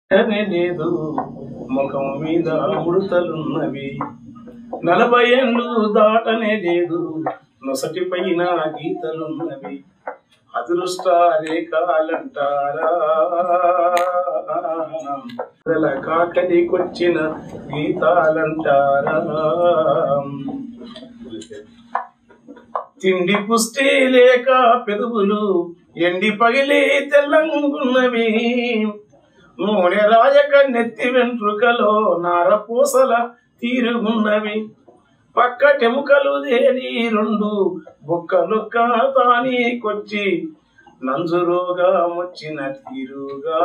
అనే లేదు ముఖం మీద ముడతలున్నవి నలభై ఏళ్ళు దాటనే లేదు నొసటి పైన గీతలున్నవి అదృష్ట రేఖాలంటారా నెల కాకలికొచ్చిన గీతాలంటారా తిండి పుష్టి లేక పెదవులు ఎండి పగిలి తెల్లంగున్నవి నూనె రాయక నెత్తి వెంట్రుకలో నారపూసల తీరుగున్నవి పక్కటెముకలు దేని రెండు బుక్కలుక్క తానీకొచ్చి నంజురోగా వచ్చిన తీరుగా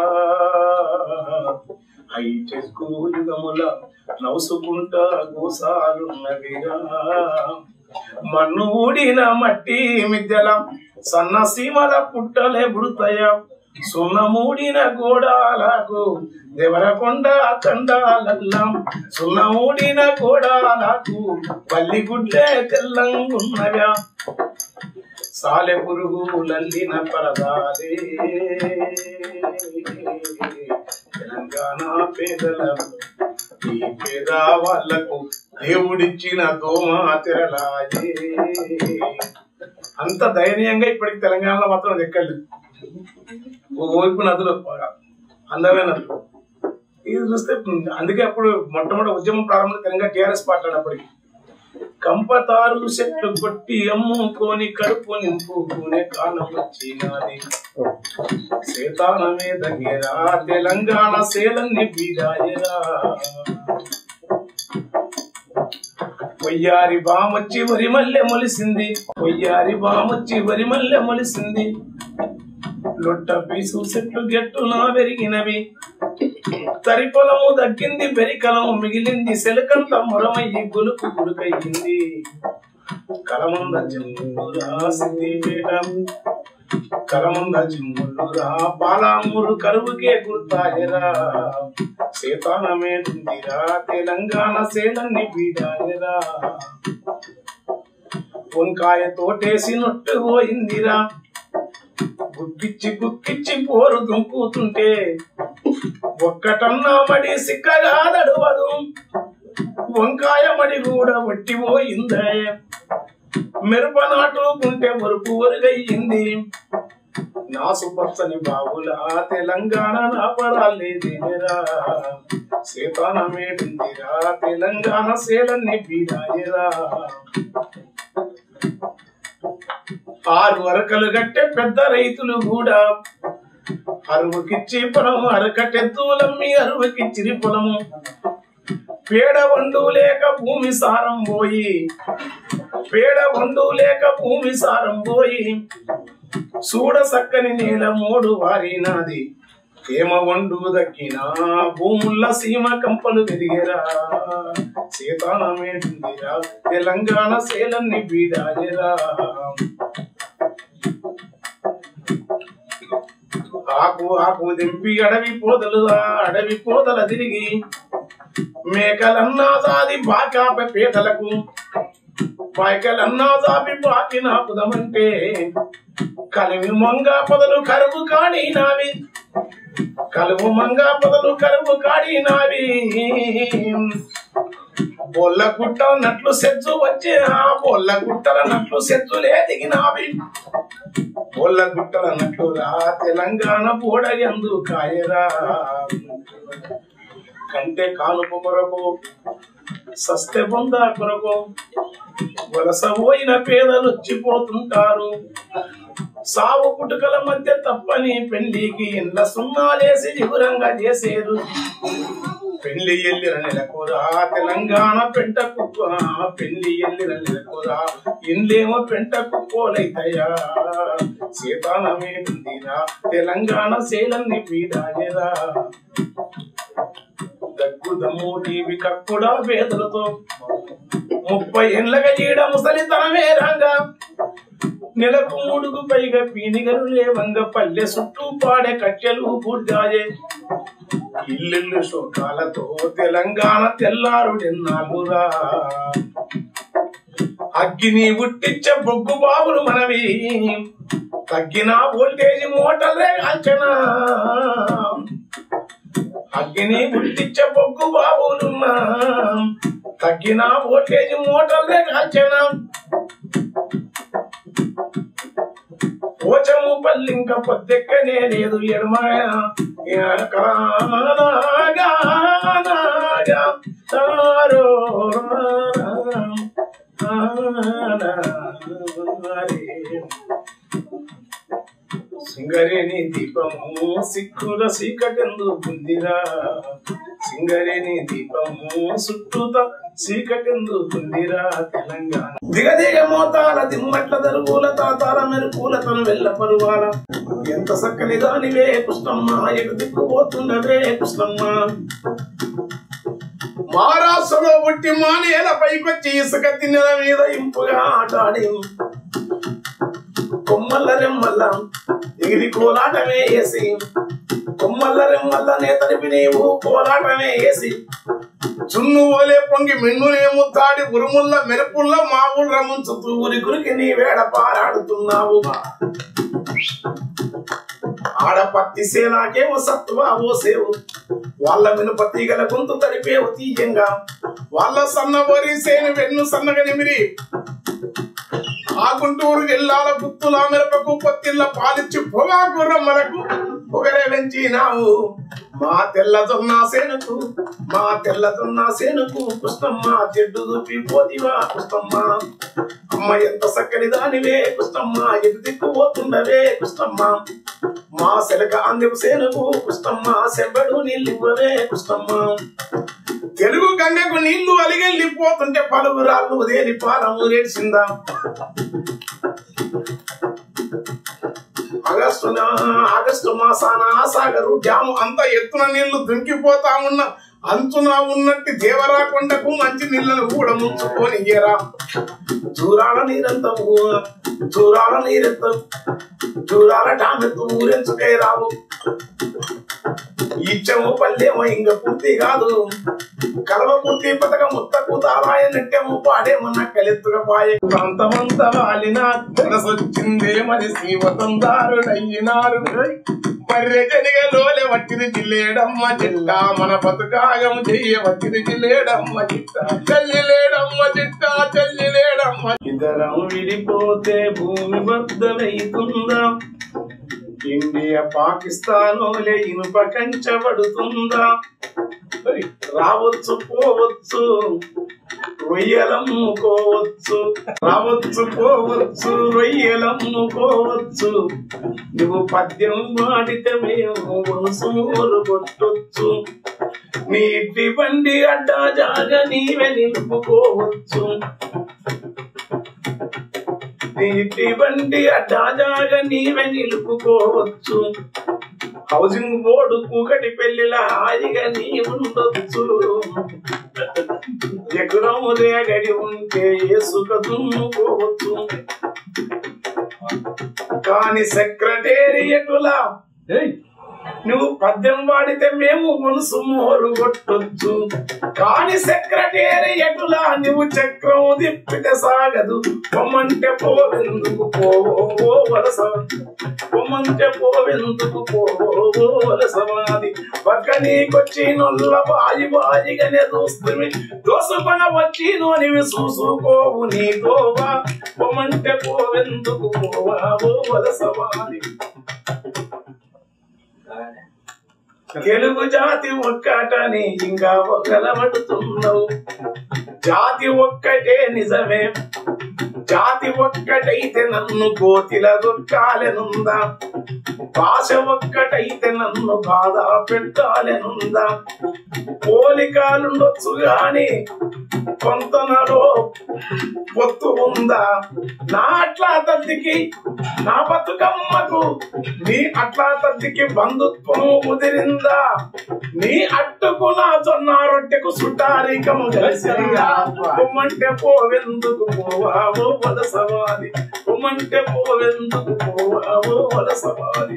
హైటెక్ యుగముల నవ్వుకుంటా గోసాలున్నవిగా మన్ను ఊడిన మట్టి మిద్దెల సన్న సీమల పుట్టలే బుడతాయా సున్నమూడిన గోడాలకు దేవరకొండ తండాలల్లం సున్నమూడిన గోడాలకు పల్లి గుడ్లే తెల్లంగున్నవ్యా సాలె పురుగులల్లిన పరదాలే తెలంగాణ పేదల ఈ పేద వాళ్లకు దేవుడిచ్చిన దోమ తెరలాయే అంత దయనీయంగా ఇప్పటికి తెలంగాణలో మాత్రం ఎక్కలేదు ఓర్పు నదులు అందమైన నదులు ఇది చూస్తే అందుకే అప్పుడు మొట్టమొదటి ఉద్యమం ప్రారంభం తెలంగాణ టీఆర్ఎస్ మాట్లాడినప్పటికి కంపతారు చెట్లు కొట్టి అమ్ముకొని కడుపు నింపుకునే కాలం వచ్చినది సేతానమే దగ్గర తెలంగాణ సేలన్ని బీడాయరా పొయ్యారి బామొచ్చి వరి మల్లె మొలిసింది పొయ్యారి బామొచ్చి వరి మల్లె మొలిసింది లొట్ట పీసు చెట్లు గెట్టున పెరిగినవి తరి పొలము దక్కింది పెరికలము మిగిలింది సెలకంత మురమయ్యి గులుపు గుడుకయ్యింది కలమంద జమ్మురా సిద్దిపేట కలమంద జమ్ములురా పాలామూరు కరువుకే గుర్తాయరా సేతానమేందిరా తెలంగాణ సేలన్ని పీడాయరా వంకాయ తోటేసి నొట్టు పోయిందిరా గుక్కిచ్చి గుక్కిచ్చి పోరు దుంకుతుంటే ఒక్కటన్నా మడి సిక్కగా నడవదు వంకాయ మడి కూడా వట్టిపోయిందే మిరప నాటుకుంటే వరుపు వరుగయ్యింది నాసు పచ్చని బాబులా తెలంగాణ నా పరాలేదేరా సీతానమేటిందిరా తెలంగాణ సేలన్ని బీరాయరా ఆరు అరకలు గట్టె పెద్ద రైతులు కూడా అరువుకిచ్చి పొలము అరకటెత్తులమ్మి అరువుకిచ్చిరి పొలము పేడ వండు లేక భూమి సారం పోయి పేడ వండు లేక భూమి సారం పోయి చూడ సక్కని నేల మూడు వారినాది ఏమ వండు దక్కిన భూముల్ల సీమ కంపలు పెరిగేరా సీతానమేందిరా తెలంగాణ సేలన్ని బీడాయరా ఆకు ఆకు దింపి అడవి పోదలుదా అడవి పోదల తిరిగి మేకలన్నా సాది బాకాప పేదలకు పాయకలన్నా సాపి బాకి నాకుదమంటే కలివి మంగ పొదలు కరువు కాడి నావి కలువు మంగ పొదలు కరువు కాడి నావి బొల్ల గుట్ట నట్లు సెచ్చు వచ్చిన బొల్ల గుట్టల నట్లు సెచ్చులే దిగినావి బొల్ల గుట్టల నట్లు రా తెలంగాణ బోడ ఎందు కాయరా కంటే కానుపు కొరకు సస్తే బొంద కొరకు వలస పోయిన పేదలు వచ్చిపోతుంటారు సావు పుట్టుకల మధ్య తప్పని పెళ్లికి ఇండ్ల సున్నాలేసి వివరంగా చేసేరు పెళ్లి ఎల్లిన నెలకురా తెలంగాణ పెంట కుక్క పెళ్లి ఎల్లిన నెలకురా ఇండ్లేమో పెంట కుక్కోలైతయా సీతానమే ఉందిరా తెలంగాణ సేలన్ని పీడాయరా దగ్గు దమ్ము టీవీ కక్కుడా వేదలతో ముప్పై ఏళ్ళగా ఈడ ముసలితనమే రంగా నెలకు మూడుకు పైగా పీనిగలు లేవంగ పల్లె చుట్టూ పాడే కట్టెలు బూర్జాయే ఇల్లు శోకాలతో తెలంగాణ తెల్లారుడెన్నాళ్ళురా అగ్గిని ఉట్టించే బొగ్గు బాబులు మనవి తగ్గిన వోల్టేజ్ మోటార్లే కాల్చనా అగ్గిని గుర్తించే బొగ్గు బాబులున్నా తగ్గిన ఓటేజ్ మోటార్లే కాల్చనా పోచము పల్లింక పొద్దెక్కనే లేదు ఎడమాయ సింగరేణి దీపము సిక్కుల సీకటెందు కుందిరా సింగరేణి దీపము చుట్టూత సీకటెందు కుందిరా తెలంగాణ దిగదిగ మోతాల దిమ్మట్ల దరువుల తాతాల మెరుపుల తను వెళ్ళ పరువాల ఎంత సక్కని దానివే కృష్ణమ్మ ఎటు దిక్కుపోతుండవే కృష్ణమ్మ మహారాష్ట్రలో పుట్టి మానేల పైకొచ్చి ఇసుక తిన్నెల మీద ఇంపుగా ఆటాడి కొమ్మల్ల రెమ్మల్ల ఎగిరి కోలాటమే వేసి కొమ్మల్ల రెమ్మల్ల నేతనిపి నీవు కోలాటమే వేసి చున్ను ఓలే పొంగి మిన్నునే ముద్దాడి ఉరుముల్ల మెరుపుల్ల మావులు రముంచుతూ ఊరి గురికి నీ వేడ పారాడుతున్నావు ఆడ పత్తి సేనాకేమో సత్తువా ఓ సేవు వాళ్ళ మినుప తీగల గొంతు తడిపేవు తీయంగా వాళ్ళ సన్నబోరి సేను వెన్ను సన్నగ నిమిరి ఆ గుంటూరు జిల్లాల గుత్తుల మిరపకు పొత్తిళ్ళ పాలిచ్చి పొగాకు రమ్మలకు పొగరే పెంచినావు మా తెల్లదున్న సేనుకు మా తెల్లదున్న సేనుకు కృష్ణమ్మ చెడ్డు చూపి పోతివా కృష్ణమ్మ అమ్మ ఎంత చక్కని దానివే కృష్ణమ్మ ఎటు దిక్కు పోతుండవే కృష్ణమ్మ మా సెలక అందెపు సేనుకు కృష్ణమ్మ సెబ్బడు నీళ్ళివ్వవే కృష్ణమ్మ తెలుగు గంగకు నీళ్లు అలిగెళ్ళిపోతుంటే పలువురాళ్ళు దేని పాలము రేసిందా ఆగస్టు ఆగస్టు మాసాన సాగరు డ్యాము అంత ఎత్తున నీళ్లు దుంకిపోతా ఉన్న అంచున ఉన్నట్టు దేవరాకొండకు మంచి నీళ్లను కూడా ముంచుకొని ఎరా చూరాల నీరంత చూరాల నీరెంత చూరాల డామెత్తు ఊరెంచుకై రావు ఇచ్చము పల్లెమో ఇంక పూర్తి కాదు కలవ పూర్తి పథకం ముత్తకు తారాయ నెట్టెము పాడేమో నక్కలెత్తుగా పాయే ప్రాంతమంతా వాలిన మనసొచ్చిందే మరి శ్రీవతందారుడయ్యినారు మర్రె జనిగలోలే వట్టిది జిల్లేడమ్మ చిట్ట మన బతుకాగం చెయ్య వట్టిది జిల్లేడమ్మ చిట్ట చెల్లిలేడమ్మ చిట్ట చెల్లిలేడమ్మ ఇద్దరం విడిపోతే భూమి బద్దలైతుందా ఇండియా పాకిస్తాన్ ఇనుప కంచబడుతుందా రావచ్చు పోవచ్చు రొయ్యలమ్ముకోవచ్చు రావచ్చు పోవచ్చు రొయ్యలమ్ముకోవచ్చు నువ్వు పద్యం వాడితే మేము వనసూరు కొట్టొచ్చు నీ ఇంటి బండి అడ్డా జాగా నీవే నిలుపుకోవచ్చు నీ ఇంటి బండి అడ్డా జాగా నీవే నిలుపుకోవచ్చు హౌసింగ్ బోర్డు కూకటి పెళ్లిలా హాయిగా నీ ఉండొచ్చు ఎకరం రేగడి ఉంటే ఏసుక దున్నుకోవచ్చు కాని సెక్రటేరియటులా నువ్వు పద్యం వాడితే మేము మనసు మోరు కొట్టొచ్చు కాని సెక్రటేరియటులా నువ్వు చక్రం తిప్పితే సాగదు పొమ్మంటే పోవెందుకు పోవో వలస పొమ్మంటే పోవెందుకు పోవో వలసవాది పక్క నీకొచ్చి నొల్ల బాయి బాయిగానే చూస్తుంది దోసుకొన వచ్చి నోనివి చూసుకోవు నీ గోవా పొమ్మంటే పోవెందుకు పోవా ఓ వలసవాది తెలుగు జాతి ఒక్కటని ఇంకా ఒకలబడుతున్నావు జాతి ఒక్కటే నిజమే జాతి ఒక్కటైతే నన్ను కోతిల దొక్కాలెనుందా భాష ఒక్కటైతే నన్ను బాధ పెట్టాలెనుందా పోలికాలుండొచ్చు గాని కొంతనలో పొత్తు ఉందా నా అట్లా తద్దికి నా బతుకమ్మకు నీ అట్లా తద్దికి బంధుత్వం ముదిరిందా నీ అట్టుకు నా జొన్న రొట్టెకు సుటారికము కలిసిందా పొమ్మంటే పోవెందుకు పోవావో వలసవాది పొమ్మంటే పోవెందుకు పోవావో వలసవాది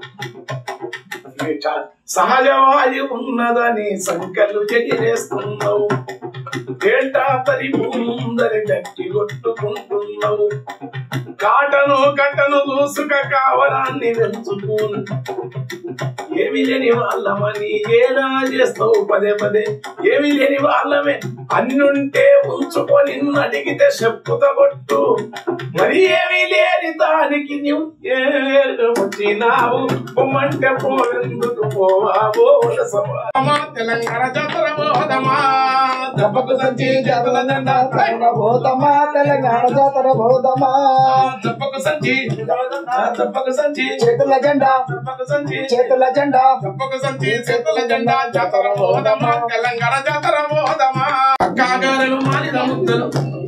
సహజవాయు ఉన్నదని సంకలు ఎగిరేస్తున్నావు తేల్టా తరి ముందరి గట్టి కొట్టుకుంటున్నావు కాటను కట్టను దూసుక కావరాన్ని వెంచుకుని ఏమీ లేని వాళ్ళమని ఏలా చేస్తావు పదే పదే ఏమీ లేని వాళ్ళమే అన్నుంటే ఉంచుకొని నిన్ను అడిగితే చెప్పుత కొట్టు మరి ఏమీ లేని దానికి నువ్వు ఏ వచ్చినావు పొమ్మంటే పోవెందుకు పోవాబో సభ అమ్మా తెలంగాణ జాతర పోదమా దెబ్బకు సంచి చేతుల జెండా పోతమా తెలంగాణ జాతర పోతమా దెబ్బకు సంచి దెబ్బకు సంచి చేతుల జెండా దెబ్బకు సంచి చేతుల జెండా తప్పక సంచి చేతుల జెండా జాతర పోదమా తెలంగాణ జాతర పోదమా కాగారలు మాలిన ముద్దలు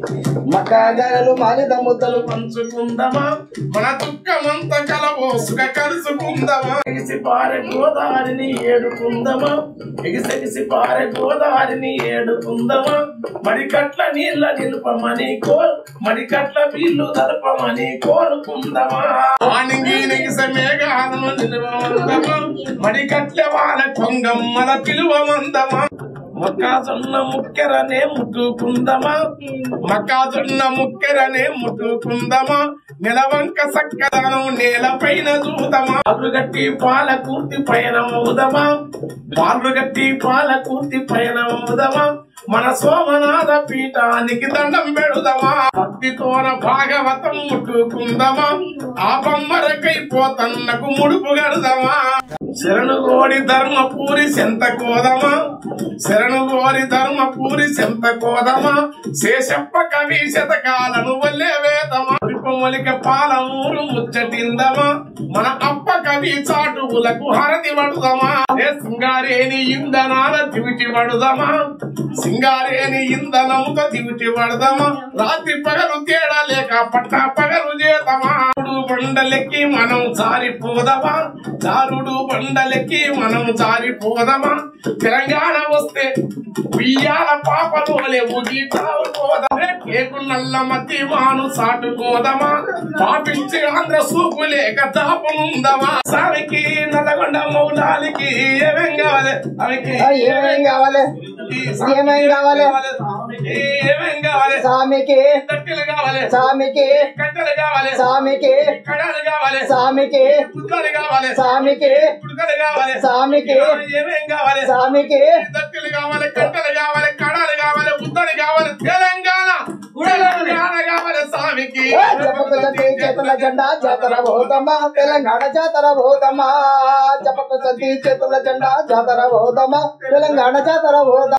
మక్కాగారలు మాలిద ముద్దలు పంచుకుందమా మన దుఃఖమంత కలబోసుగా కలుసుకుందమా ఎగిసి పారె గోదావరిని ఏడుకుందమా ఎగిసెగిసి పారె గోదావరిని ఏడుకుందమా మడికట్ల నీళ్ళ నిలుపమని కోరు మడికట్ల వీళ్ళు తలపమని కోరుకుందమా ఆనింగి నెగిస మేఘాలను నిలువమందమా మడికట్ల వాళ్ళ కొంగమ్మల పిలువమందమా మొక్కజొన్న ముక్కెరనే ముట్టుకుందమా మక్కాజొన్న ముక్కెరనే ముట్టుకుందమా నిలవంక సక్కదనం నేలపైన చూదమా పాలుగట్టి పాల కూర్తి పయనమవుదమా పాలుగట్టి పాల కూర్తి పయనమవుదమా మన సోమనాథ పీఠానికి దండం పెడుదమా భక్తితోన భాగవతం ముట్టుకుందమా ఆ బొమ్మరకై పోతన్నకు ముడుపు గడుదమా శరణు గోడి ధర్మపూరి సెంత కోదమా శరణు గోరి ధర్మపూరి సెంత కోదమా శేషప్ప కవి శతకాలను వల్లే వేదమా విపమలిక పాలమూరు ముచ్చటిందమా మన అప్ప కవి చాటువులకు హరది పడుదమా ఏ సింగారేని ఇంధనాల దివిటి పడుదమా సింగారేని ఇంధనముతో దివిటి పడదమా రాత్రి పగలు తేడా లేక పట్ట పగలు చేతమా చారుడు బండలెక్కి మనం జారిపోదమా చారుడు బండలెక్కి మనం జారిపోదమా తెలంగాణ వస్తే ఉయ్యాల పాపలోలే ఉగి తావుకోదమే కేకు నల్ల మతి మాను సాటుకోదమా పాపించి ఆంధ్ర సూపు లేక దాపునుందమా సారికి నల్లగొండ మౌలాలికి ఏమేం కావాలి ఆమెకి ఆ, ఏమేం కావాలి ఏమేం కావాలి ఏమేం కావాలి సామికి కట్టెలు కావాలి సామికి కట్టెలు కావాలి సామికి కడాలు కావాలి సామికి కుక్కలు కావాలి సామికి కుడుకలు కావాలి సామికి ఏమేం కావాలి సామికి దత్తులు కావాలి కట్టెలు కావాలి కడాలు కావాలి ఉద్దడి కావాలి తెలంగాణ తెలంగాణ కావాలి స్వామికి ఏ, చెప్పకు సంచి చేతుల జెండా జాతర పోతమా తెలంగాణ జాతర పోతమా చెప్పకు సంచి చేతుల జెండా జాతర పోతమా తెలంగాణ జాతర పోతమా